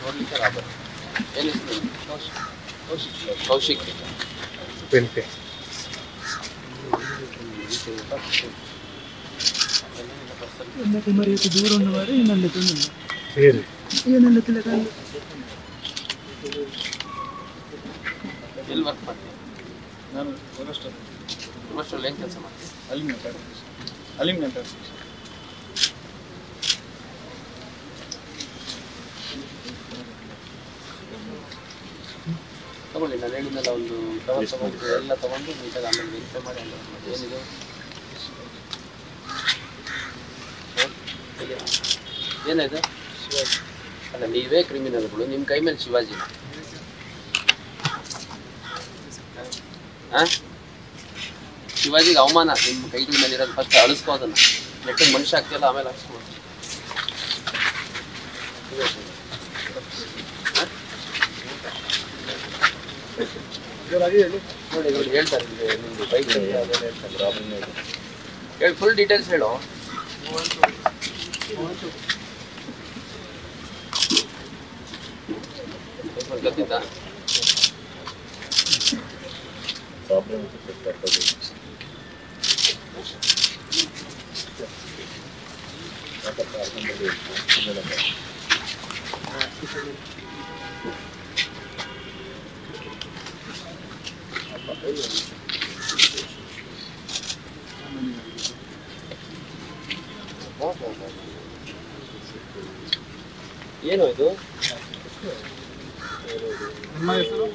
ನೋಡ್ಲಿಕ್ಕೆ ರಾಬರ್ ಏನು ಹೆಸರು ಕೌಶಿಕ್ ಕೌಶಿಕ್ ಪೆಂಟೆ എന്നൊക്കെ മറിയൊക്കെ ദൂരം ഒന്ന് മാറി നല്ലതൊന്നുമില്ല ಸೇರಿ ಈಗ ನಲ್ಲತ್ತಿಲ್ಲ ಕಲ್ಲು ಎಲ್ಲಿ ವರ್ಕ್ ಮಾಡ್ತೀವಿ ನಾನು ಹೊರಷ್ಟು ನಿಮ್ಮಷ್ಟರಲ್ಲಿ ಏನು ಕೆಲಸ ಮಾಡ್ತೀವಿ ಅಲಿಮಿನೇಟ್ ಅಲಿಮಿನೇಟ್ ತಗೊಳ್ಳಿ ನಾನು ಹೇಳಿದ್ನಲ್ಲ ಒಂದು ಕವರ್ ತಗೊಂಡು ಎಲ್ಲ ತಗೊಂಡು ನೀಟಾಗಿ ಆಮೇಲೆ ವೆರಿಫೈ ಮಾಡಿ ಆಮೇಲೆ ಮಾಡಿ ಏನಿದೆ ಎಲ್ಲಿ? ಏನಿದೆ ಅಲ್ಲ ನೀವೇ ಕ್ರಿಮಿನಲ್ಗಳು ನಿಮ್ಮ ಕೈ ಮೇಲೆ ಶಿವಾಜಿನ ಆ? ಶಿವಾಜಿಗೆ ಅವಮಾನ ನಿಮ್ಮ ಕೈಗಳ ಮೇಲೆ ಇರೋದು ಫಸ್ಟ್ ಅಳಿಸ್ಕೋ ಅದನ್ನ ನೆಟ್ಟಿಗೆ ಮನುಷ್ಯ ಆಗ್ತಿಯಲ್ಲ ಆಮೇಲೆ ಹಾಕ್ಸ್ಬೋದು ನೋಡಿ ನೋಡಿ ಹೇಳ್ತಾರೆ ಇಲ್ಲಿ ನಿಮ್ದು ಬೈಕ್ ಅದೆಲ್ಲ ಹೇಳ್ತಾರೆ ಹೇಳಿ ಫುಲ್ ಡೀಟೇಲ್ಸ್ ಹೇಳು ಸ್ವಲ್ಪ ಗೊತ್ತಿತ್ತಾ ಏನು ಇದು ನಿಮ್ಮ ಹೆಸರು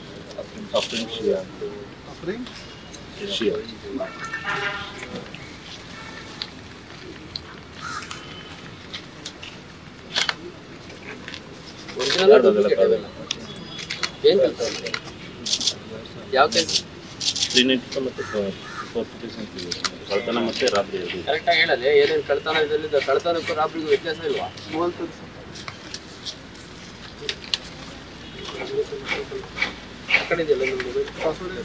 ಒರಿಜಿನಲ್ ಡೂಪ್ಲಿಕೇಟ್ ಅವೆಲ್ಲ ಏನು ಕೆಲಸ ಯಾವ ಕೆಲಸ ಕ್ಲಿನಿಕ್ ಮತ್ತು ಫೋರ್ಟಿಫಿಕೇಶನ್ ಕಳ್ತನ ಮತ್ತೆ ರಾತ್ರಿ ಅದು ಕರೆಕ್ಟಾಗಿ ಹೇಳಲ್ಲ ಏನೇನು ಕಳ್ತನ ಇದರಲ್ಲಿ ಕಳ್ತನಕ್ಕೂ ರಾಬ್ರಿಗೂ ವ್ಯತ್ಯಾಸ ಇಲ್ವಾ ಸ್ಮಾಲ್ ಆ ಕಡೆ ಇದೆಯಲ್ಲ ನಿಮ್ದು ಮೊಬೈಲ್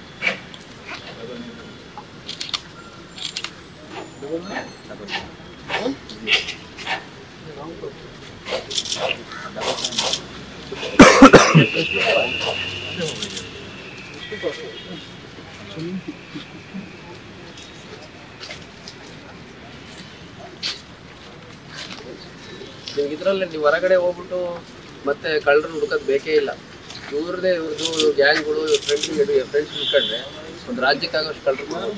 ನಿಮ್ಗೆ ಇದರಲ್ಲೇ ನೀವು ಹೊರಗಡೆ ಹೋಗ್ಬಿಟ್ಟು ಮತ್ತೆ ಕಳ್ಳರು ಹುಡುಕೋದು ಬೇಕೇ ಇಲ್ಲ ಇವ್ರದೇ ಇವ್ರದ್ದು ಗ್ಯಾಂಗ್ಗಳು ಫ್ರೆಂಡ್ಸ್ ಫ್ರೆಂಡ್ಸ್ ಹುಡ್ಕೊಂಡ್ರೆ ಒಂದು ರಾಜ್ಯಕ್ಕಾಗೋಷ್ಟು ಕಳ್ಳರು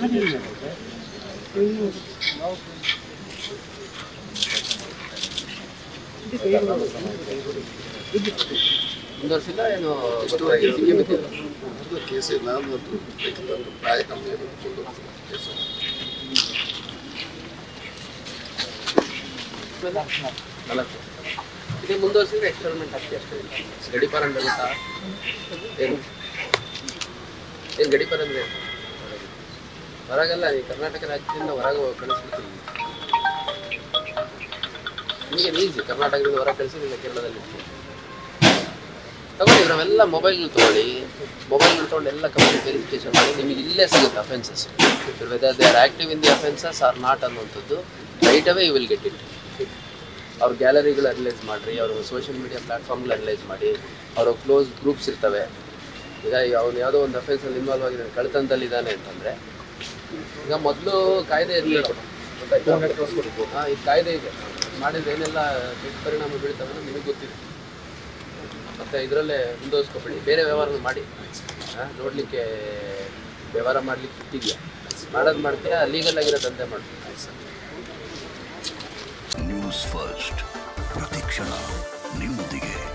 ಮುಂದುವರ್ಸಿಲ್ಲ ಏನು ಸಿಕ್ಕಿ ಬಿದ್ದಿಲ್ಲ ಕೇಸ್ ಇಲ್ಲ ಮತ್ತು ಪ್ರಾಯ ಕಮ್ಮಿ ಇರೋದು ಕೇಸು ನಾಲ್ಕು ಇದೇ ಮುಂದುವರ್ಸಿದ್ರೆ ಎಕ್ಸ್ಪೆರಿಮೆಂಟ್ ಆಗ್ತಿ ಅಷ್ಟೇ ಗಡಿಪಾರ ಅಂದ್ರೆ ಗೊತ್ತಾ ಏನು ಏನು ಗಡಿಪಾರ ಅಂದ್ರೆ ಏನು? ಹೊರಗಲ್ಲ ಈ ಕರ್ನಾಟಕ ರಾಜ್ಯದಿಂದ ಹೊರಗೆ ಕಳಿಸ್ಬಿಡ್ತೀನಿ ನಿಮಗೆ ಈಸಿ ಕರ್ನಾಟಕದಿಂದ ಹೊರಗೆ ಕಳಿಸಿ ನಿಮಗೆ ಕೇರಳದಲ್ಲಿ ತಗೊಳ್ಳಿ ನಾವೆಲ್ಲ ಮೊಬೈಲ್ಗಳು ತಗೊಳ್ಳಿ ಮೊಬೈಲ್ಗಳು ತೊಗೊಂಡು ಎಲ್ಲ ಕಂಪ್ಲೀಟ್ ವೆರಿಫಿಕೇಶನ್ ಮಾಡಿ ನಿಮಗೆ ಇಲ್ಲೇ ಸಿಗುತ್ತೆ offences whether they are active in the offences are not ಅನ್ನುವಂಥದ್ದು right away you will get it ಅವ್ರ ಗ್ಯಾಲರಿಗಳು ಅನಲೈಸ್ ಮಾಡಿರಿ ಅವ್ರ ಸೋಷಿಯಲ್ ಮೀಡಿಯಾ ಪ್ಲಾಟ್ಫಾರ್ಮ್ಗಳು ಅನಲೈಸ್ ಮಾಡಿ ಅವ್ರ ಕ್ಲೋಸ್ ಗ್ರೂಪ್ಸ್ ಇರ್ತವೆ ಈಗ ಅವನು ಯಾವುದೋ ಒಂದು ಅಫೆನ್ಸಲ್ಲಿ ಇನ್ವಾಲ್ವ್ ಆಗಿದ್ದಾನೆ ಕಳ್ತನದಲ್ಲಿ ಇದ್ದಾನೆ ಅಂತಂದರೆ ಈಗ ಮೊದಲು ಕಾಯ್ದೆ ಇರಲಿಲ್ಲ ಹಾಂ ಇದು ಕಾಯ್ದೆ ಇದೆ ಮಾಡಿದ್ರೆ ಏನೆಲ್ಲ ಕೆಟ್ಟ ಪರಿಣಾಮ ಬೀಳ್ತವೆ ಅನ್ನೋದು ನಿಮಗೆ ಗೊತ್ತಿದೆ ಮತ್ತು ಇದರಲ್ಲೇ ಮುಂದುವರ್ಸ್ಕೊಬೇಡಿ ಬೇರೆ ವ್ಯವಹಾರ ಮಾಡಿ ಹಾಂ ನೋಡಲಿಕ್ಕೆ ವ್ಯವಹಾರ ಮಾಡ್ಲಿಕ್ಕೆ ಬಿಟ್ಟಿದ್ಯಾ ಮಾಡೋದು ಮಾಡ್ತೀಯಾ ಲೀಗಲ್ ಆಗಿರೋ ದಂಧೆ ಮಾಡ್ತೀಯ ನ್ಯೂಸ್ ಫಸ್ಟ್ ಪ್ರತಿಕ್ಷಣ ನಿಮ್ಮೊಂದಿಗೆ